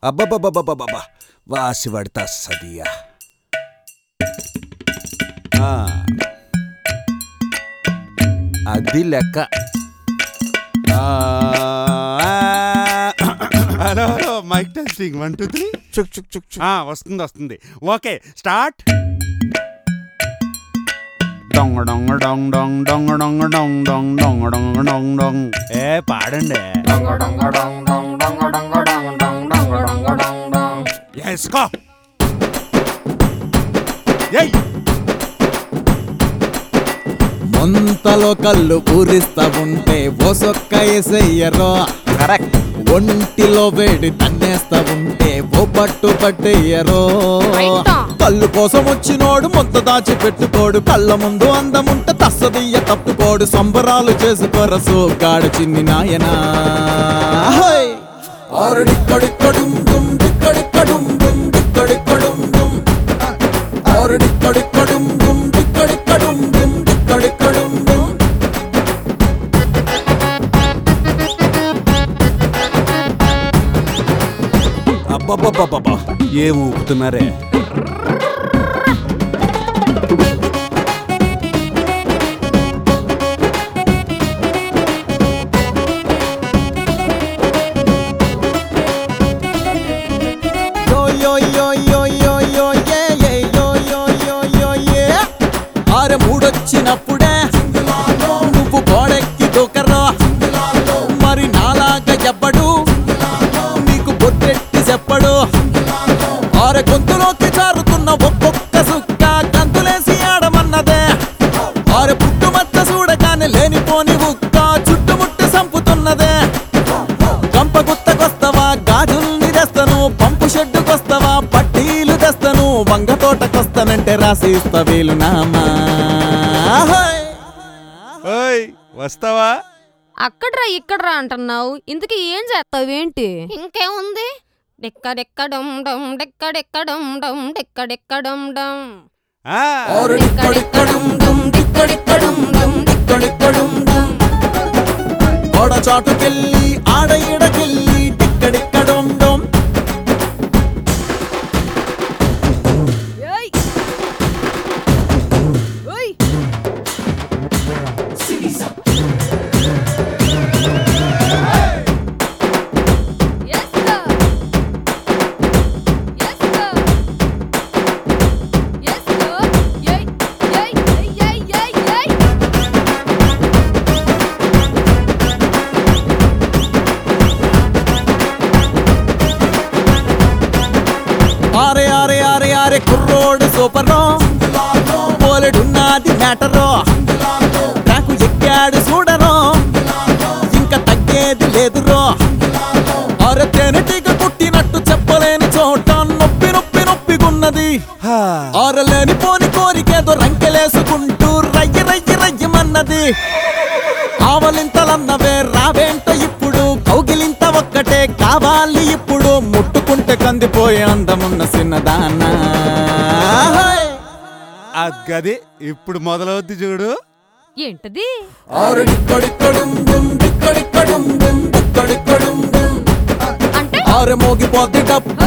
అబ్బబ్బబ్బబ్బబ్బబ్బా వాసి పడతా సదియా ఆ. అది లెక్క ఆ, hello hello mike testing one two three చుక్ చుక్ చుక్ చుక్. వస్తుంది వస్తుంది ఓకే స్టార్ట్ డొంగ డొంగ డొంగ డొంగ డొంగ డొంగ డొంగ డొంగ డొంగ డొంగ డొంగ డొంగ ఏ పాడండి వేసుకో ఏయ్ మొంతలో కళ్ళు పూరిస్తా ఉంటే ఓసొక్క ఎసయ్యరో కరెక్ట్ ఒంటిలో వేడి తన్నేస్తా ఉంటే ఓ పట్టు పట్టేయరో రైట్. కళ్ళు కోసం వచ్చినోడు మొత్త దాచి పెట్టుకోడు కళ్ళ ముందు అందముంటే తస్సదియ్య తప్పుకోడు సంబరాలు చేసుకోరసు గాడు చిన్ని నాయనా హోయ్! ఆరుడిక్కడిక్కడుం డుం డిక్కడిక్కడుం డుం డిక్కడిక్కడుం డుం. ఆరుడిక్కడిక్కడుం డుం డిక్కడిక్కడుం డుం డిక్కడిక్కడుం డుం. అబ్బబ్బబ్బబ్బబ్బా ఏం ఊపుతున్నారే Yo yo yo yo yo yo yeah yeah yo yo yo yo yeah ఆరె మూడొచ్చినప్పుడే నువ్వు గోడెక్కి దూకరా మరి నాలాగా చెప్పడు నీకు బొట్టెట్టి చెప్పడు ఆరె గొంతులోకి జారుతున్న ఒక్కొక్క సుక్క గంతులేసి ఆడమన్నదే ఆరె పుట్టుమచ్చ చూడగానే లేనిపోని ఉక్క చుట్టుముట్టి సంపుతున్నదే గంప గుత్తకొస్తావా గాజుల్ని తెస్తాను పంపు షెడ్డుకొస్తావా పట్టీలు తెస్తాను వంగ తోటకొస్తానంటే రాసి ఇస్తా వీలు నామా హోయ్! ఓయ్ వస్తావా అక్కడ్రా ఇక్కడ్రా అంటున్నావు ఇంతకీ ఏం చేస్తావేంటి ఇంకేముంది డెక్కడెక్కడం డమ్ డెక్కడెక్కడం డమ్ డెక్కడెక్కడం డమ్ ఆ, డెక్కడెక్కడం డమ్ డెక్కడెక్కడం డమ్ డెక్కడెక్కడం డమ్ గోడ చాటుకెళ్ళి ఆడ ఈడకెళ్ళి టిక్కడిక్కడం డొం. ఏయ్ ఓయ్ Yes, sir. Yes, sir. Yes, sir. Yay, yay, yay, yay, yay, yay. ఆరే ఆరే ఆరే ఆరే కుర్రోడు సూపరో పోలెడున్నది మ్యాటరో నాకు ఎక్కాడు చూడరో ఇంకా తగ్గేది లేదురో అరే తేనెటీగ కుట్టినట్టు చెప్పలేని చోట నొప్పి నొప్పి నొప్పిగున్నది హా. ఆరలేని పోని కోరికేదో రంకెలేసుకుంటూ రయ్య రయ్య రయ్యమన్నది ఆవలింతలన్నవే రావేంట ఇప్పుడు కౌగిలింత ఒక్కటే కావాలి ఇప్పుడు ముట్టుకుంటే కందిపోయే అందమున్న చిన్నదానా హోయ్! ఆ గది ఇప్పుడు మొదలవుద్ది చూడు ఏంటది ఆరు అంటే మోగిపోద్ది డప్పు